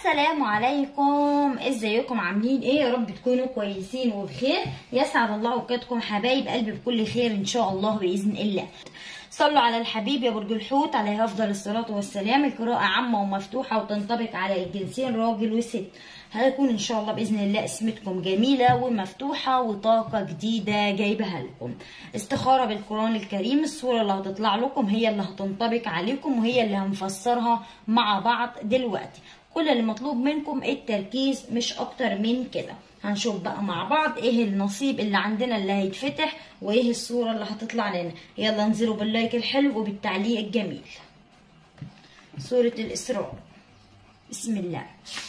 السلام عليكم ازيكم عاملين ايه يا رب تكونوا كويسين وبخير يسعد الله اوقاتكم حبايب قلبي بكل خير ان شاء الله باذن الله صلوا على الحبيب يا برج الحوت عليه افضل الصلاه والسلام القراءه عامه ومفتوحه وتنطبق على الجنسين راجل وست هيكون ان شاء الله باذن الله اسمتكم جميله ومفتوحه وطاقه جديده جايبها لكم استخاره بالقران الكريم الصوره اللي هتطلع لكم هي اللي هتنطبق عليكم وهي اللي هنفسرها مع بعض دلوقتي كل اللي مطلوب منكم التركيز مش اكتر من كده هنشوف بقى مع بعض ايه النصيب اللي عندنا اللي هيتفتح وايه الصورة اللي هتطلع لنا يلا انزلوا باللايك الحلو وبالتعليق الجميل سورة الإسراء بسم الله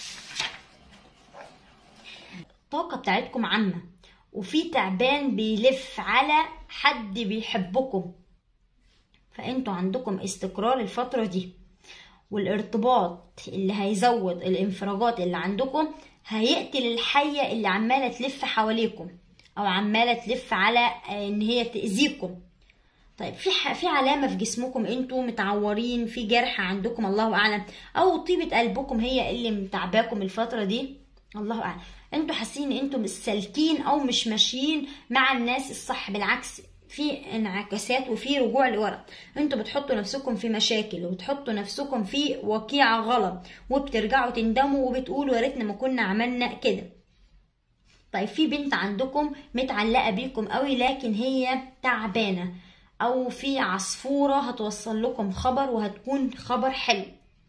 الطاقة بتاعتكم عامة وفي تعبان بيلف على حد بيحبكم فانتوا عندكم استقرار الفترة دي والارتباط اللي هيزود الانفراجات اللي عندكم هيقتل الحية اللي عمالة تلف حواليكم او عمالة تلف على ان هي تأذيكم طيب في ح... في علامة في جسمكم انتوا متعورين في جرح عندكم الله اعلم او طيبة قلبكم هي اللي متعباكم الفترة دي الله اعلم انتوا حاسين ان انتوا مش سالكين او مش ماشيين مع الناس الصح بالعكس في انعكاسات وفي رجوع لورا انتوا بتحطوا نفسكم في مشاكل وبتحطوا نفسكم في وقيعة غلط وبترجعوا تندموا وبتقولوا يا ريتنا ما كنا عملنا كده طيب في بنت عندكم متعلقة بيكم قوي لكن هي تعبانة او في عصفورة هتوصل لكم خبر وهتكون خبر حلو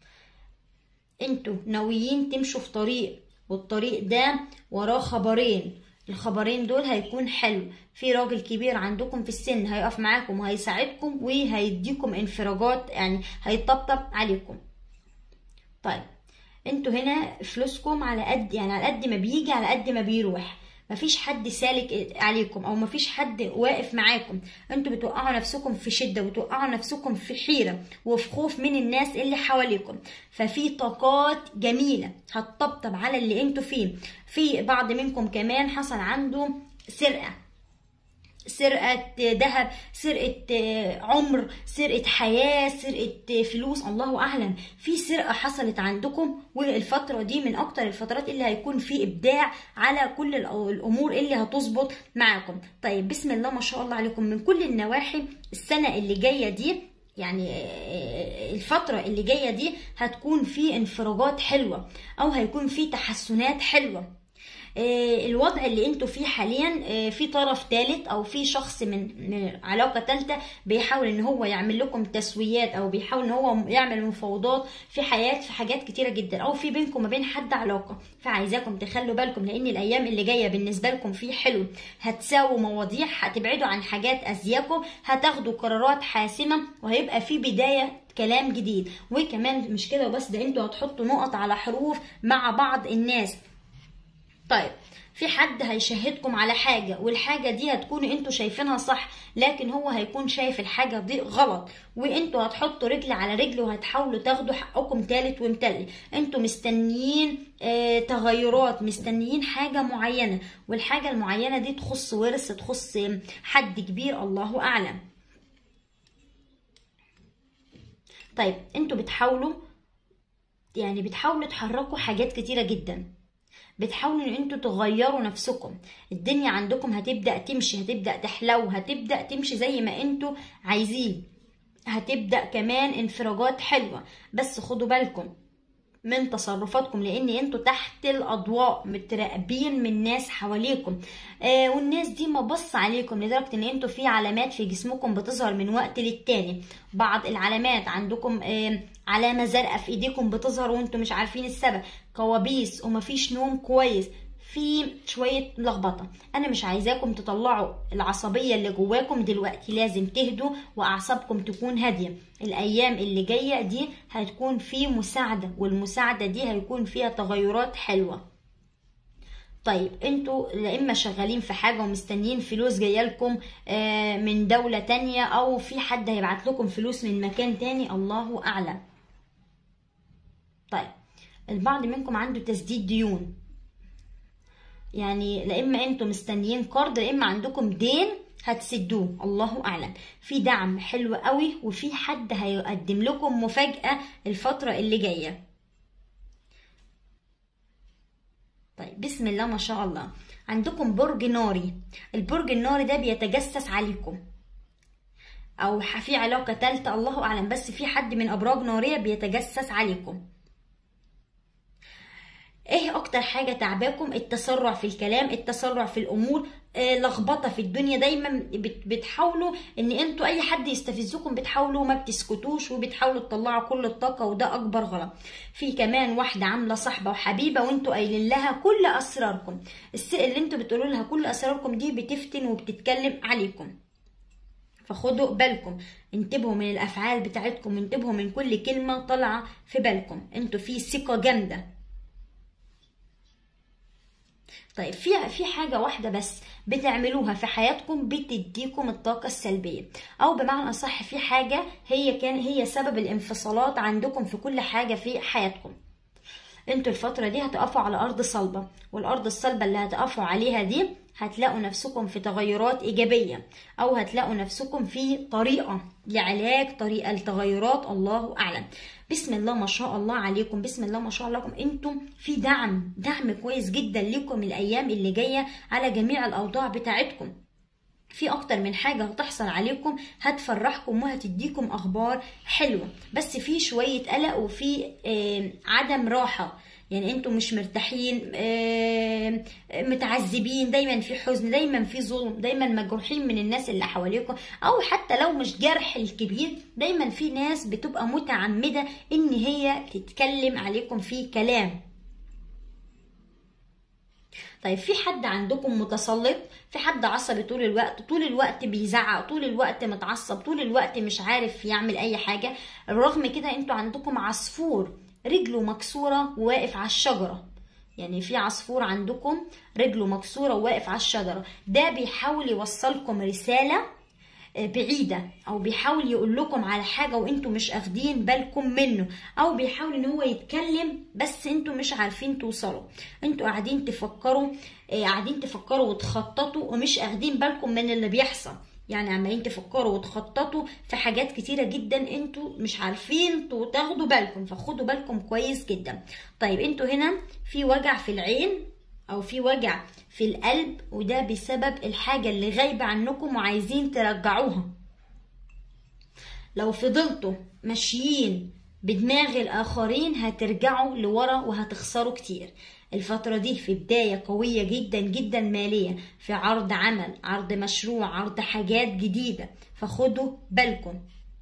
انتوا ناويين تمشوا في طريق والطريق ده وراه خبرين الخبرين دول هيكون حلو في راجل كبير عندكم في السن هيقف معاكم وهيساعدكم وهيديكم انفراجات يعني هيطبطب عليكم طيب انتوا هنا فلوسكم على قد يعني على قد ما بيجي على قد ما بيروح مفيش حد سالك عليكم او مفيش حد واقف معاكم انتوا بتوقعوا نفسكم في شدة وتوقعوا نفسكم في حيرة وفي خوف من الناس اللي حواليكم ففي طاقات جميلة هتطبطب على اللي انتوا فيه في بعض منكم كمان حصل عنده سرقة سرقة ذهب سرقة عمر سرقة حياة سرقة فلوس الله أعلم في سرقة حصلت عندكم والفترة دي من أكتر الفترات اللي هيكون في إبداع على كل الأمور اللي هتظبط معاكم طيب بسم الله ما شاء الله عليكم من كل النواحي السنة اللي جاية دي يعني الفترة اللي جاية دي هتكون في انفراجات حلوة أو هيكون في تحسنات حلوة الوضع اللي انتوا فيه حاليا في طرف ثالث او في شخص من, من علاقه ثالثه بيحاول ان هو يعمل لكم تسويات او بيحاول ان هو يعمل مفاوضات في حياه في حاجات كتيره جدا او في بينكم ما بين حد علاقه فعايزاكم تخلوا بالكم لان الايام اللي جايه بالنسبه لكم في حلو هتساووا مواضيع هتبعدوا عن حاجات ازياكم هتاخدوا قرارات حاسمه وهيبقى في بدايه كلام جديد وكمان مش كده وبس ده انتوا هتحطوا نقط على حروف مع بعض الناس طيب في حد هيشهدكم على حاجة والحاجة دي هتكونوا انتوا شايفينها صح لكن هو هيكون شايف الحاجة دي غلط وانتوا هتحطوا رجل على رجل وهتحاولوا تاخدوا حقكم تالت ومتلي انتوا مستنيين اه تغيرات مستنيين حاجة معينة والحاجة المعينة دي تخص ورث تخص حد كبير الله أعلم طيب انتوا بتحاولوا يعني بتحاولوا تحركوا حاجات كتيرة جدا بتحاولوا ان انتوا تغيروا نفسكم الدنيا عندكم هتبدا تمشي هتبدا تحلو هتبدا تمشي زي ما انتوا عايزين هتبدا كمان انفراجات حلوه بس خدوا بالكم من تصرفاتكم لان انتوا تحت الاضواء متراقبين من ناس حواليكم آه والناس دي ما بص عليكم لدرجه ان انتوا في علامات في جسمكم بتظهر من وقت للتاني بعض العلامات عندكم آه علامه زرقاء في ايديكم بتظهر وانتوا مش عارفين السبب كوابيس ومفيش نوم كويس في شوية لخبطة أنا مش عايزاكم تطلعوا العصبية اللي جواكم دلوقتي لازم تهدوا وأعصابكم تكون هادية الأيام اللي جاية دي هتكون في مساعدة والمساعدة دي هيكون فيها تغيرات حلوة طيب انتوا لا اما شغالين في حاجه ومستنيين فلوس جايه لكم من دوله تانية او في حد هيبعت لكم فلوس من مكان تاني الله اعلم طيب البعض منكم عنده تسديد ديون يعني لا اما انتوا مستنيين قرض لا اما عندكم دين هتسدوه الله اعلم في دعم حلو قوي وفي حد هيقدم لكم مفاجاه الفتره اللي جايه طيب بسم الله ما شاء الله عندكم برج ناري البرج الناري ده بيتجسس عليكم او في علاقة تالتة الله اعلم بس في حد من ابراج نارية بيتجسس عليكم ايه اكتر حاجة تعباكم التسرع في الكلام التسرع في الامور آه لخبطه في الدنيا دايما بتحاولوا ان انتوا اي حد يستفزكم بتحاولوا ما بتسكتوش وبتحاولوا تطلعوا كل الطاقه وده اكبر غلط في كمان واحده عامله صاحبه وحبيبه وانتوا قايلين لها كل اسراركم الس اللي انتوا بتقولوا لها كل اسراركم دي بتفتن وبتتكلم عليكم فخدوا بالكم انتبهوا من الافعال بتاعتكم انتبهوا من كل كلمه طالعه في بالكم انتوا في ثقه جامده طيب في في حاجه واحده بس بتعملوها في حياتكم بتديكم الطاقه السلبيه او بمعنى اصح في حاجه هي كان هي سبب الانفصالات عندكم في كل حاجه في حياتكم انتوا الفتره دي هتقفوا على ارض صلبه والارض الصلبه اللي هتقفوا عليها دي هتلاقوا نفسكم في تغيرات ايجابيه او هتلاقوا نفسكم في طريقه لعلاج طريقه لتغيرات الله اعلم بسم الله ما شاء الله عليكم بسم الله ما شاء الله عليكم انتم في دعم دعم كويس جدا لكم الايام اللي جايه على جميع الاوضاع بتاعتكم في اكتر من حاجة هتحصل عليكم هتفرحكم وهتديكم اخبار حلوة بس في شوية قلق وفي آه عدم راحة يعني انتوا مش مرتاحين آه متعذبين دايما في حزن دايما في ظلم دايما مجروحين من الناس اللي حواليكم او حتى لو مش جرح الكبير دايما في ناس بتبقى متعمدة ان هي تتكلم عليكم في كلام طيب في حد عندكم متسلط في حد عصبي طول الوقت طول الوقت بيزعق طول الوقت متعصب طول الوقت مش عارف يعمل اي حاجه رغم كده انتوا عندكم عصفور رجله مكسوره وواقف على الشجره يعني في عصفور عندكم رجله مكسوره وواقف على الشجره ده بيحاول يوصلكم رساله بعيده او بيحاول يقول لكم على حاجه وانتوا مش اخدين بالكم منه او بيحاول ان هو يتكلم بس انتوا مش عارفين توصلوا انتوا قاعدين تفكروا قاعدين تفكروا وتخططوا ومش اخدين بالكم من اللي بيحصل يعني عمالين تفكروا وتخططوا في حاجات كتيرة جدا انتوا مش عارفين تاخدوا بالكم فخدوا بالكم كويس جدا طيب انتوا هنا في وجع في العين او في وجع في القلب وده بسبب الحاجة اللي غايبة عنكم وعايزين ترجعوها لو فضلتوا ماشيين بدماغ الآخرين هترجعوا لورا وهتخسروا كتير الفترة دي في بداية قوية جدا جدا مالية في عرض عمل عرض مشروع عرض حاجات جديدة فخدوا بالكم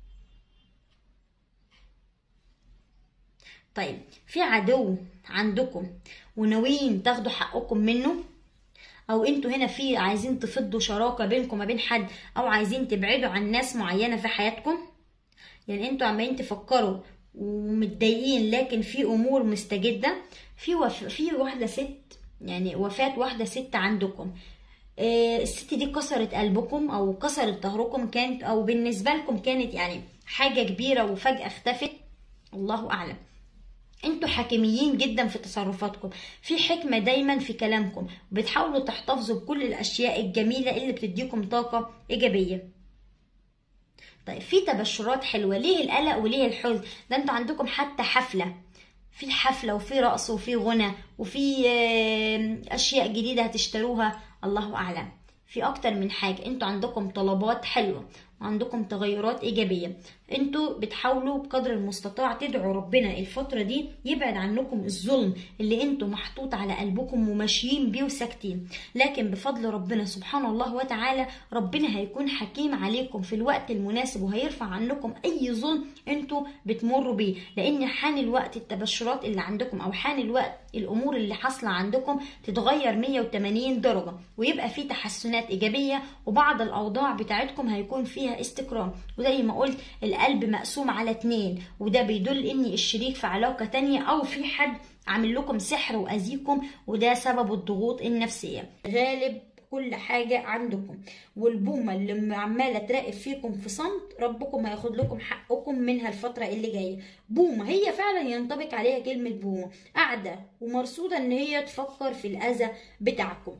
طيب في عدو عندكم وناويين تاخدوا حقكم منه او انتوا هنا في عايزين تفضوا شراكه بينكم وما بين حد او عايزين تبعدوا عن ناس معينه في حياتكم يعني انتوا عمالين تفكروا ومتضايقين لكن في امور مستجده في وف... في واحده ست يعني وفاه واحده ست عندكم آه الست دي كسرت قلبكم او كسرت ظهركم كانت او بالنسبه لكم كانت يعني حاجه كبيره وفجاه اختفت الله اعلم انتوا حكيميين جدا في تصرفاتكم في حكمة دايما في كلامكم بتحاولوا تحتفظوا بكل الاشياء الجميلة اللي بتديكم طاقة ايجابية طيب في تبشرات حلوة ليه القلق وليه الحزن ده انتوا عندكم حتى حفلة في حفلة وفي رقص وفي غنى وفي اشياء جديدة هتشتروها الله اعلم في اكتر من حاجة انتوا عندكم طلبات حلوة وعندكم تغيرات ايجابيه انتوا بتحاولوا بقدر المستطاع تدعوا ربنا الفتره دي يبعد عنكم الظلم اللي انتوا محطوط على قلبكم وماشيين بيه وساكتين لكن بفضل ربنا سبحانه الله وتعالى ربنا هيكون حكيم عليكم في الوقت المناسب وهيرفع عنكم اي ظلم انتوا بتمروا بيه لان حان الوقت التبشرات اللي عندكم او حان الوقت الامور اللي حاصله عندكم تتغير 180 درجه ويبقى في تحسنات ايجابيه وبعض الاوضاع بتاعتكم هيكون فيها فيها استقرار وزي ما قلت القلب مقسوم على اتنين وده بيدل ان الشريك في علاقة تانية او في حد عامل لكم سحر واذيكم وده سبب الضغوط النفسية غالب كل حاجة عندكم والبومة اللي عمالة تراقب فيكم في صمت ربكم هياخد لكم حقكم منها الفترة اللي جاية بومة هي فعلا ينطبق عليها كلمة بومة قاعدة ومرصودة ان هي تفكر في الأذى بتاعكم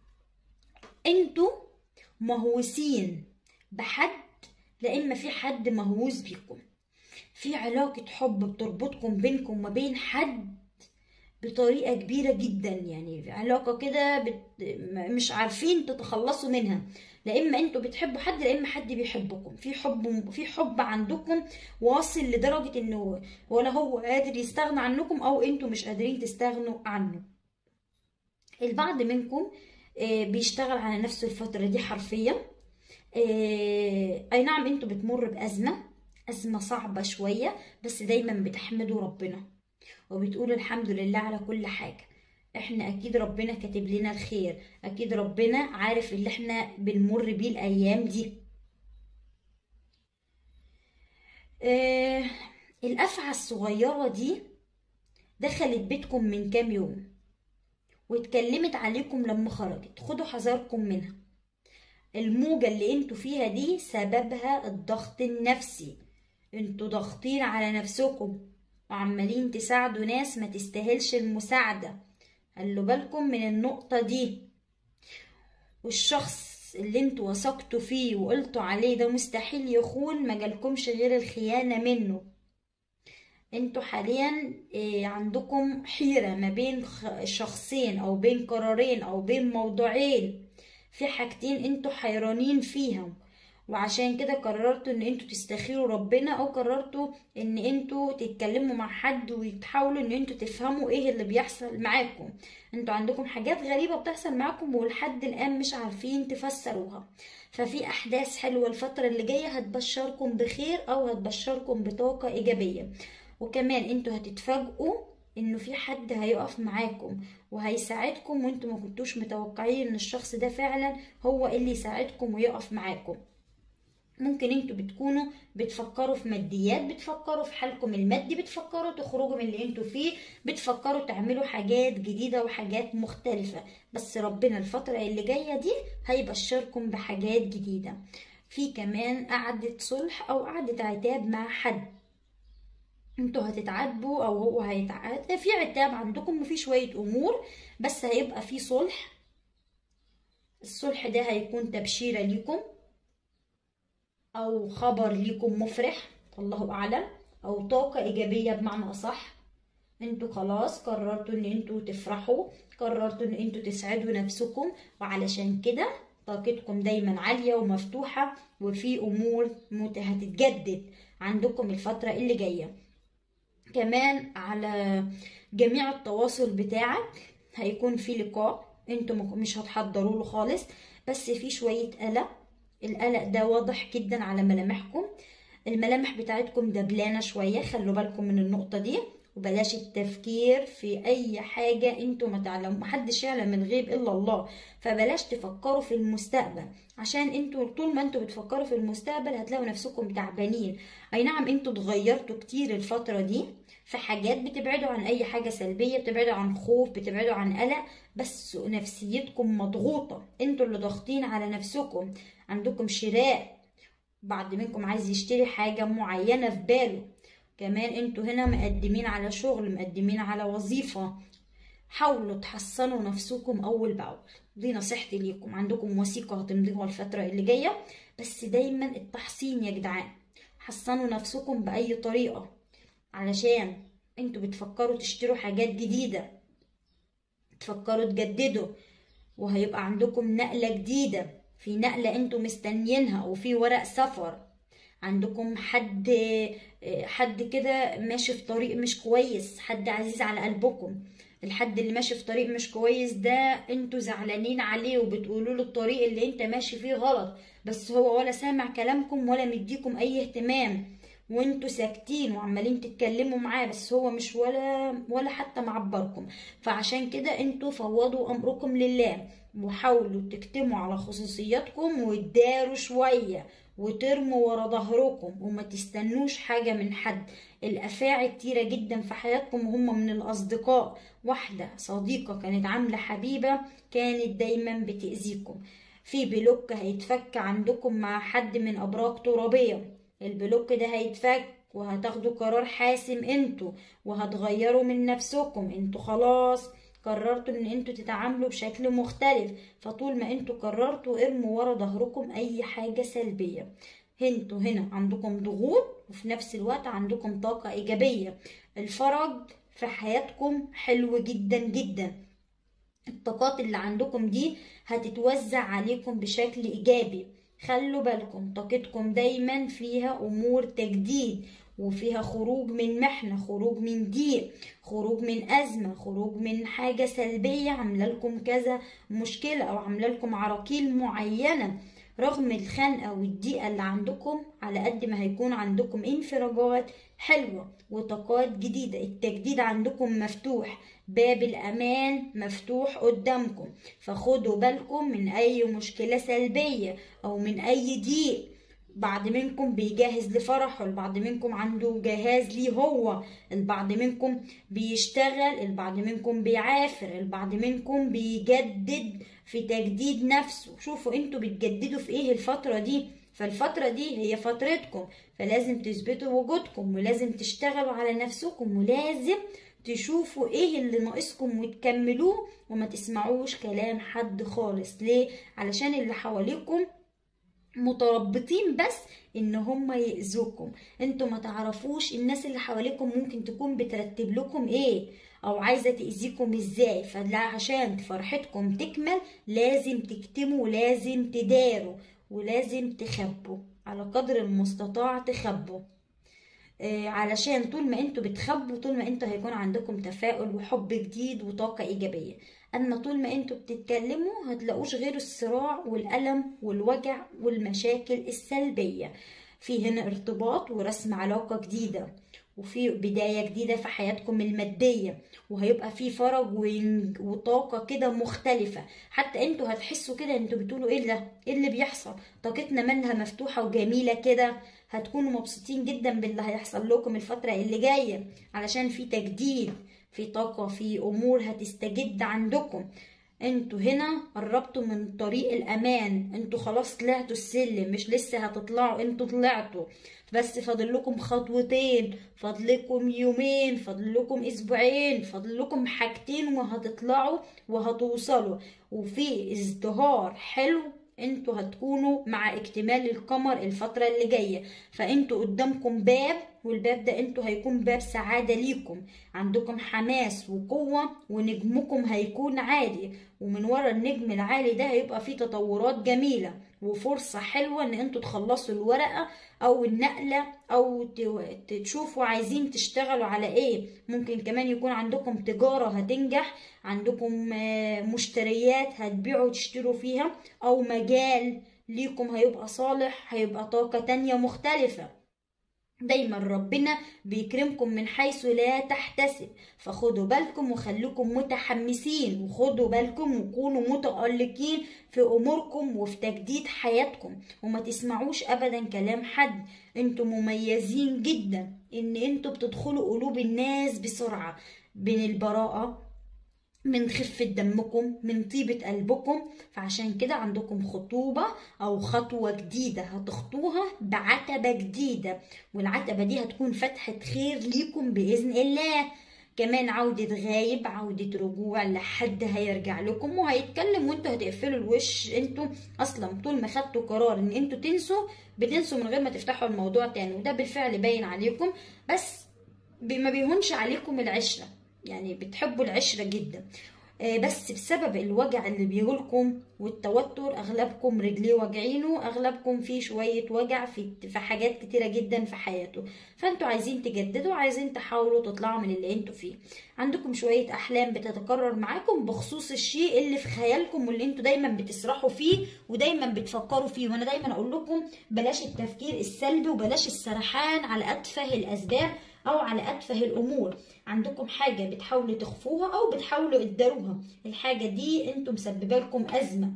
انتوا مهووسين بحد لا اما في حد مهووس بيكم في علاقة حب بتربطكم بينكم وما بين حد بطريقة كبيرة جدا يعني علاقة كده بت... مش عارفين تتخلصوا منها لا اما انتوا بتحبوا حد لا اما حد بيحبكم في حب في حب عندكم واصل لدرجة انه ولا هو قادر يستغنى عنكم او انتوا مش قادرين تستغنوا عنه البعض منكم آه، بيشتغل على نفسه الفترة دي حرفيا آه، اي نعم انتوا بتمر بأزمة أزمة صعبة شوية بس دايما بتحمدوا ربنا وبتقولوا الحمد لله على كل حاجة احنا اكيد ربنا كاتب لنا الخير اكيد ربنا عارف اللي احنا بنمر بيه الايام دي آه الافعى الصغيرة دي دخلت بيتكم من كام يوم واتكلمت عليكم لما خرجت خدوا حذركم منها الموجة اللي انتوا فيها دي سببها الضغط النفسي انتوا ضاغطين على نفسكم وعمالين تساعدوا ناس ما تستاهلش المساعدة خلوا بالكم من النقطة دي والشخص اللي انتوا وثقتوا فيه وقلتوا عليه ده مستحيل يخون ما جالكمش غير الخيانة منه انتوا حاليا اه عندكم حيرة ما بين شخصين او بين قرارين او بين موضوعين في حاجتين انتوا حيرانين فيهم وعشان كده قررتوا ان انتوا تستخيروا ربنا او قررتوا ان انتوا تتكلموا مع حد وتحاولوا ان انتوا تفهموا ايه اللي بيحصل معاكم انتوا عندكم حاجات غريبة بتحصل معاكم ولحد الان مش عارفين تفسروها ففي احداث حلوة الفترة اللي جاية هتبشركم بخير او هتبشركم بطاقة ايجابية وكمان انتوا هتتفاجئوا انه في حد هيقف معاكم وهيساعدكم وانتوا ما كنتوش متوقعين ان الشخص ده فعلا هو اللي يساعدكم ويقف معاكم ممكن انتوا بتكونوا بتفكروا في ماديات بتفكروا في حالكم المادي بتفكروا تخرجوا من اللي انتوا فيه بتفكروا تعملوا حاجات جديدة وحاجات مختلفة بس ربنا الفترة اللي جاية دي هيبشركم بحاجات جديدة في كمان قعدة صلح او قعدة عتاب مع حد انتوا هتتعاتبوا او هو هيتعاتب في عتاب عندكم وفي شوية امور بس هيبقى في صلح الصلح ده هيكون تبشيرة ليكم او خبر ليكم مفرح الله اعلم او طاقة ايجابية بمعنى اصح انتوا خلاص قررتوا ان انتوا تفرحوا قررتوا ان انتوا تسعدوا نفسكم وعلشان كده طاقتكم دايما عالية ومفتوحة وفي امور هتتجدد عندكم الفترة اللي جاية كمان على جميع التواصل بتاعك هيكون في لقاء انتوا مش هتحضروا له خالص بس في شوية قلق القلق ده واضح جدا على ملامحكم الملامح بتاعتكم دبلانه شويه خلوا بالكم من النقطه دي وبلاش التفكير في اي حاجه انتوا ما تعلموا محدش يعلم الغيب الا الله فبلاش تفكروا في المستقبل عشان انتوا طول ما انتوا بتفكروا في المستقبل هتلاقوا نفسكم تعبانين اي نعم انتوا اتغيرتوا كتير الفتره دي في حاجات بتبعدوا عن اي حاجه سلبيه بتبعدوا عن خوف بتبعدوا عن قلق بس نفسيتكم مضغوطه انتوا اللي ضاغطين على نفسكم عندكم شراء بعض منكم عايز يشتري حاجه معينه في باله كمان انتوا هنا مقدمين على شغل مقدمين على وظيفه حاولوا تحصنوا نفسكم اول باول دي نصيحتي ليكم عندكم وثيقه هتمضيها الفتره اللي جايه بس دايما التحصين يا جدعان حصنوا نفسكم باي طريقه علشان انتوا بتفكروا تشتروا حاجات جديدة تفكروا تجددوا وهيبقى عندكم نقلة جديدة في نقلة انتوا مستنيينها وفي ورق سفر عندكم حد حد كده ماشي في طريق مش كويس حد عزيز على قلبكم الحد اللي ماشي في طريق مش كويس ده انتوا زعلانين عليه وبتقولوا له الطريق اللي انت ماشي فيه غلط بس هو ولا سامع كلامكم ولا مديكم اي اهتمام وانتوا ساكتين وعمالين تتكلموا معاه بس هو مش ولا ولا حتى معبركم فعشان كده انتوا فوضوا امركم لله وحاولوا تكتموا على خصوصياتكم وتداروا شويه وترموا ورا ظهركم وما تستنوش حاجه من حد الافاعي كتيره جدا في حياتكم وهم من الاصدقاء واحده صديقه كانت عامله حبيبه كانت دايما بتاذيكم في بلوك هيتفك عندكم مع حد من ابراج ترابيه البلوك ده هيتفك وهتاخدوا قرار حاسم انتوا وهتغيروا من نفسكم انتوا خلاص قررتوا ان انتوا تتعاملوا بشكل مختلف فطول ما انتوا قررتوا ارموا ورا ظهركم اي حاجة سلبية انتوا هنا عندكم ضغوط وفي نفس الوقت عندكم طاقة ايجابية الفرج في حياتكم حلو جدا جدا الطاقات اللي عندكم دي هتتوزع عليكم بشكل ايجابي خلوا بالكم طاقتكم دايما فيها امور تجديد وفيها خروج من محنة خروج من ضيق خروج من أزمة خروج من حاجة سلبية عاملة لكم كذا مشكلة أو عاملة لكم عراقيل معينة رغم الخنقة والضيقة اللي عندكم على قد ما هيكون عندكم انفراجات حلوة وطاقات جديدة التجديد عندكم مفتوح باب الأمان مفتوح قدامكم فخدوا بالكم من أي مشكلة سلبية أو من أي ضيق بعض منكم بيجهز لفرحه البعض منكم عنده جهاز ليه هو البعض منكم بيشتغل البعض منكم بيعافر البعض منكم بيجدد في تجديد نفسه شوفوا انتوا بتجددوا في ايه الفترة دي فالفترة دي هي فترتكم فلازم تثبتوا وجودكم ولازم تشتغلوا على نفسكم ولازم تشوفوا ايه اللي ناقصكم وتكملوه وما تسمعوش كلام حد خالص ليه علشان اللي حواليكم متربطين بس ان هم يأذوكم انتوا ما تعرفوش الناس اللي حواليكم ممكن تكون بترتب لكم ايه او عايزه تاذيكم ازاي فلا عشان فرحتكم تكمل لازم تكتموا ولازم تداروا ولازم تخبوا على قدر المستطاع تخبوا آه علشان طول ما انتوا بتخبوا طول ما انتوا هيكون عندكم تفاؤل وحب جديد وطاقة ايجابية اما طول ما انتوا بتتكلموا هتلاقوش غير الصراع والألم والوجع والمشاكل السلبية في هنا ارتباط ورسم علاقة جديدة وفي بداية جديدة في حياتكم المادية وهيبقى في فرج وطاقة كده مختلفة حتى انتوا هتحسوا كده انتوا بتقولوا ايه ده ايه اللي بيحصل طاقتنا منها مفتوحة وجميلة كده هتكونوا مبسوطين جدا باللي هيحصل لكم الفترة اللي جاية علشان في تجديد في طاقة في امور هتستجد عندكم انتوا هنا قربتوا من طريق الامان انتوا خلاص طلعتوا السلم مش لسه هتطلعوا انتوا طلعتوا بس فاضل لكم خطوتين فاضل لكم يومين فاضل لكم اسبوعين فاضل لكم حاجتين وهتطلعوا وهتوصلوا وفي ازدهار حلو انتوا هتكونوا مع اكتمال القمر الفترة اللي جاية فانتوا قدامكم باب والباب ده انتوا هيكون باب سعادة ليكم عندكم حماس وقوة ونجمكم هيكون عالي ومن ورا النجم العالي ده هيبقى فيه تطورات جميلة وفرصة حلوة ان انتوا تخلصوا الورقة او النقلة او تشوفوا عايزين تشتغلوا على ايه ممكن كمان يكون عندكم تجارة هتنجح عندكم مشتريات هتبيعوا وتشتروا فيها او مجال ليكم هيبقى صالح هيبقى طاقة تانية مختلفة دايما ربنا بيكرمكم من حيث لا تحتسب فخدوا بالكم وخليكم متحمسين وخدوا بالكم وكونوا متألقين في أموركم وفي تجديد حياتكم وما تسمعوش أبدا كلام حد انتوا مميزين جدا ان انتوا بتدخلوا قلوب الناس بسرعة بين البراءة من خفة دمكم من طيبة قلبكم فعشان كده عندكم خطوبة أو خطوة جديدة هتخطوها بعتبة جديدة والعتبة دي هتكون فتحة خير ليكم بإذن الله كمان عودة غايب عودة رجوع لحد هيرجع لكم وهيتكلم وانتوا هتقفلوا الوش انتوا اصلا طول ما خدتوا قرار ان انتوا تنسوا بتنسوا من غير ما تفتحوا الموضوع تاني وده بالفعل باين عليكم بس ما بيهونش عليكم العشرة يعني بتحبوا العشرة جدا بس بسبب الوجع اللي بيجيلكم والتوتر اغلبكم رجليه واجعينه اغلبكم فيه شويه وجع في في حاجات كتيره جدا في حياته فانتوا عايزين تجددوا عايزين تحاولوا تطلعوا من اللي انتوا فيه عندكم شويه احلام بتتكرر معاكم بخصوص الشيء اللي في خيالكم واللي انتوا دايما بتسرحوا فيه ودايما بتفكروا فيه وانا دايما اقول لكم بلاش التفكير السلبي وبلاش السرحان على اتفه الاسباب او على اتفه الامور عندكم حاجه بتحاولوا تخفوها او بتحاولوا تداروها الحاجه دي انتوا مسببه لكم ازمه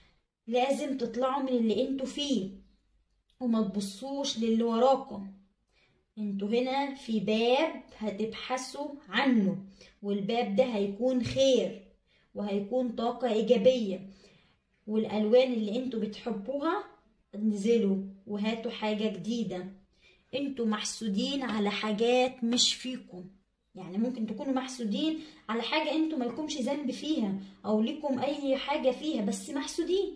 لازم تطلعوا من اللي انتوا فيه وما تبصوش للي وراكم انتوا هنا في باب هتبحثوا عنه والباب ده هيكون خير وهيكون طاقه ايجابيه والالوان اللي انتوا بتحبوها انزلوا وهاتوا حاجه جديده انتوا محسودين على حاجات مش فيكم يعني ممكن تكونوا محسودين على حاجة انتوا مالكمش ذنب فيها او ليكم اي حاجة فيها بس محسودين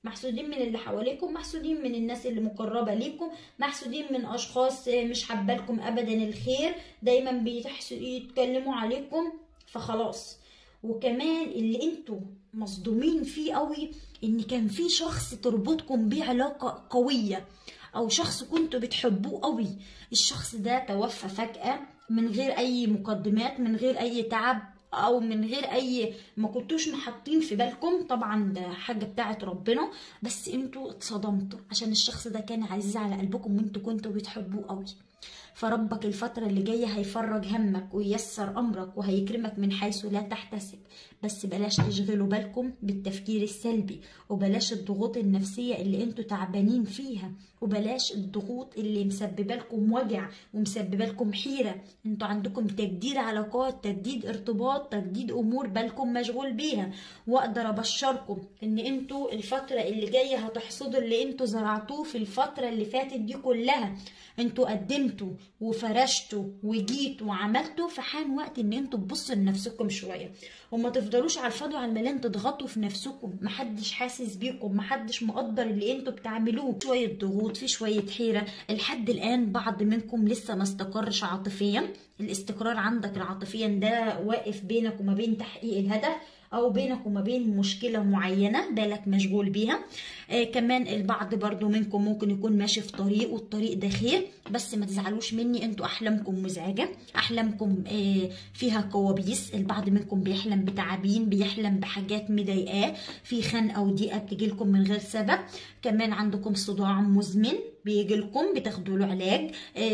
محسودين من اللي حواليكم محسودين من الناس اللي مقربة ليكم محسودين من أشخاص مش حبالكم أبدا الخير دايما بيتكلموا عليكم فخلاص وكمان اللي انتوا مصدومين فيه قوي ان كان في شخص تربطكم بيه علاقة قوية او شخص كنتوا بتحبوه قوي الشخص ده توفى فجأة من غير اي مقدمات من غير اي تعب او من غير اي ما كنتوش محطين في بالكم طبعا ده حاجه بتاعت ربنا بس انتوا اتصدمتوا عشان الشخص ده كان عزيز على قلبكم وانتوا كنتوا بتحبوه قوي فربك الفترة اللي جاية هيفرج همك وييسر أمرك وهيكرمك من حيث لا تحتسب بس بلاش تشغلوا بالكم بالتفكير السلبي وبلاش الضغوط النفسية اللي انتوا تعبانين فيها وبلاش الضغوط اللي مسببة لكم وجع ومسببة لكم حيرة انتوا عندكم تجديد علاقات تجديد ارتباط تجديد امور بالكم مشغول بيها واقدر ابشركم ان انتوا الفترة اللي جاية هتحصدوا اللي انتوا زرعتوه في الفترة اللي فاتت دي كلها انتوا قدمتوا وفرشتوا وجيتوا وعملتوا فحان وقت ان انتوا تبصوا لنفسكم شويه وما تفضلوش على الفاضي وعلى المليان تضغطوا في نفسكم محدش حاسس بيكم محدش مقدر اللي انتوا بتعملوه شويه ضغوط في شويه حيره لحد الان بعض منكم لسه ما استقرش عاطفيا الاستقرار عندك العاطفيا ده واقف بينك وما بين تحقيق الهدف او بينك وما بين مشكله معينه بالك مشغول بيها آه كمان البعض برضو منكم ممكن يكون ماشي في طريق والطريق ده خير بس ما تزعلوش مني انتوا احلامكم مزعجه احلامكم آه فيها كوابيس البعض منكم بيحلم بتعابين بيحلم بحاجات مضايقاه في خنقه وضيقه بتجي لكم من غير سبب كمان عندكم صداع مزمن بيجي لكم بتاخدوا له علاج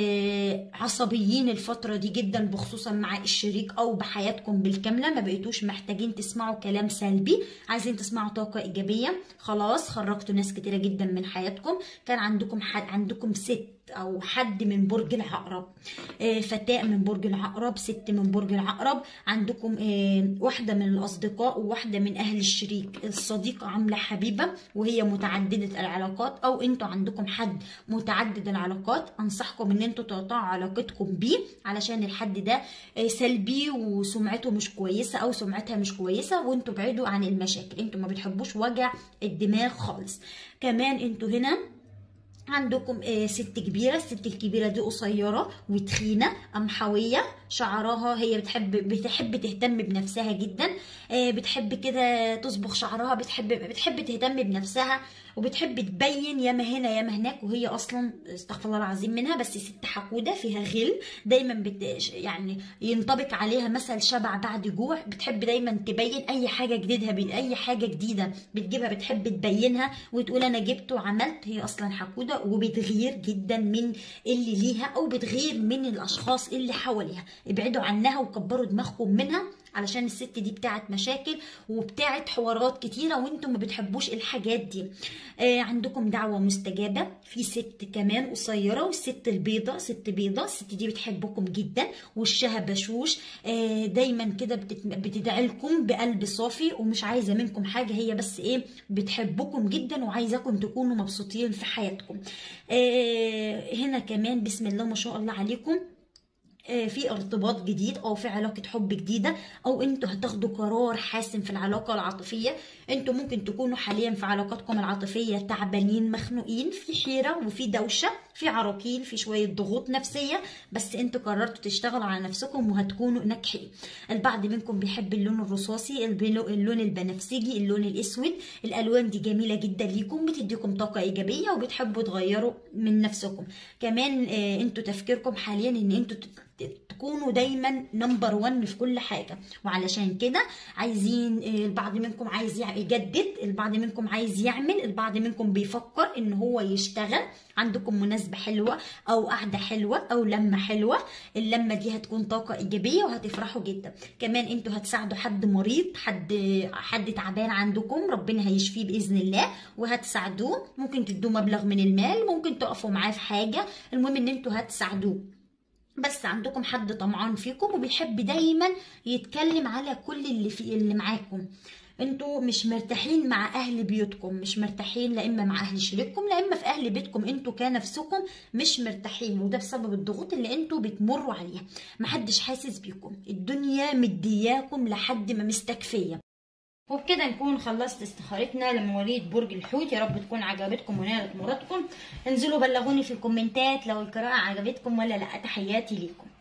آه عصبيين الفتره دي جدا بخصوصا مع الشريك او بحياتكم بالكامله ما بقيتوش محتاجين تسمعوا كلام سلبي عايزين تسمعوا طاقه ايجابيه خلاص خرجتوا ناس كتيره جدا من حياتكم كان عندكم حد عندكم ست او حد من برج العقرب آه فتاة من برج العقرب ست من برج العقرب عندكم آه واحدة من الاصدقاء وواحدة من اهل الشريك الصديقة عاملة حبيبة وهي متعددة العلاقات او انتوا عندكم حد متعدد العلاقات انصحكم ان انتوا تقطعوا علاقتكم بيه علشان الحد ده آه سلبي وسمعته مش كويسة او سمعتها مش كويسة وانتوا بعيدوا عن المشاكل انتوا ما بتحبوش وجع الدماغ خالص كمان انتوا هنا عندكم آه ست كبيرة الست الكبيرة دي قصيرة وتخينة قمحوية شعرها هي بتحب بتحب تهتم بنفسها جدا آه بتحب كده تصبغ شعرها بتحب بتحب تهتم بنفسها وبتحب تبين ياما هنا ياما هناك وهي اصلا استغفر الله العظيم منها بس ست حقوده فيها غل دايما بت يعني ينطبق عليها مثل شبع بعد جوع بتحب دايما تبين اي حاجه جديده اي حاجه جديده بتجيبها بتحب تبينها وتقول انا جبت وعملت هي اصلا حقوده وبتغير جدا من اللي ليها او بتغير من الاشخاص اللي حواليها ابعدوا عنها وكبروا دماغكم منها علشان الست دي بتاعت مشاكل وبتاعت حوارات كتيره وانتم ما بتحبوش الحاجات دي آه عندكم دعوه مستجابه في ست كمان قصيره والست البيضه ست بيضه الست دي بتحبكم جدا وشها بشوش آه دايما كده بتدعي لكم بقلب صافي ومش عايزه منكم حاجه هي بس ايه بتحبكم جدا وعايزاكم تكونوا مبسوطين في حياتكم آه هنا كمان بسم الله ما شاء الله عليكم في ارتباط جديد او في علاقه حب جديده او انتوا هتاخدوا قرار حاسم في العلاقه العاطفيه انتوا ممكن تكونوا حاليا في علاقاتكم العاطفيه تعبانين مخنوقين في حيره وفي دوشه في عراقيل في شويه ضغوط نفسيه بس انتوا قررتوا تشتغلوا على نفسكم وهتكونوا ناجحين البعض منكم بيحب اللون الرصاصي اللون البنفسجي اللون الاسود الالوان دي جميله جدا ليكم بتديكم طاقه ايجابيه وبتحبوا تغيروا من نفسكم كمان انتوا تفكيركم حاليا ان انتوا تكونوا دايما نمبر 1 في كل حاجه وعلشان كده عايزين البعض منكم عايز يجدد البعض منكم عايز يعمل البعض منكم بيفكر ان هو يشتغل عندكم مناسبه حلوه او قعده حلوه او لمه حلوه اللمه دي هتكون طاقه ايجابيه وهتفرحوا جدا كمان انتوا هتساعدوا حد مريض حد حد تعبان عندكم ربنا هيشفيه باذن الله وهتساعدوه ممكن تدوه مبلغ من المال ممكن تقفوا معاه في حاجه المهم ان انتوا هتساعدوه بس عندكم حد طمعان فيكم وبيحب دايما يتكلم على كل اللي في اللي معاكم انتوا مش مرتاحين مع اهل بيوتكم مش مرتاحين لا اما مع اهل شريككم لا اما في اهل بيتكم انتوا كنفسكم مش مرتاحين وده بسبب الضغوط اللي انتوا بتمروا عليها محدش حاسس بيكم الدنيا مدياكم لحد ما مستكفيه وبكده نكون خلصت استخارتنا لمواليد برج الحوت يا رب تكون عجبتكم ونالت مرادكم انزلوا بلغوني في الكومنتات لو القراءة عجبتكم ولا لا تحياتي ليكم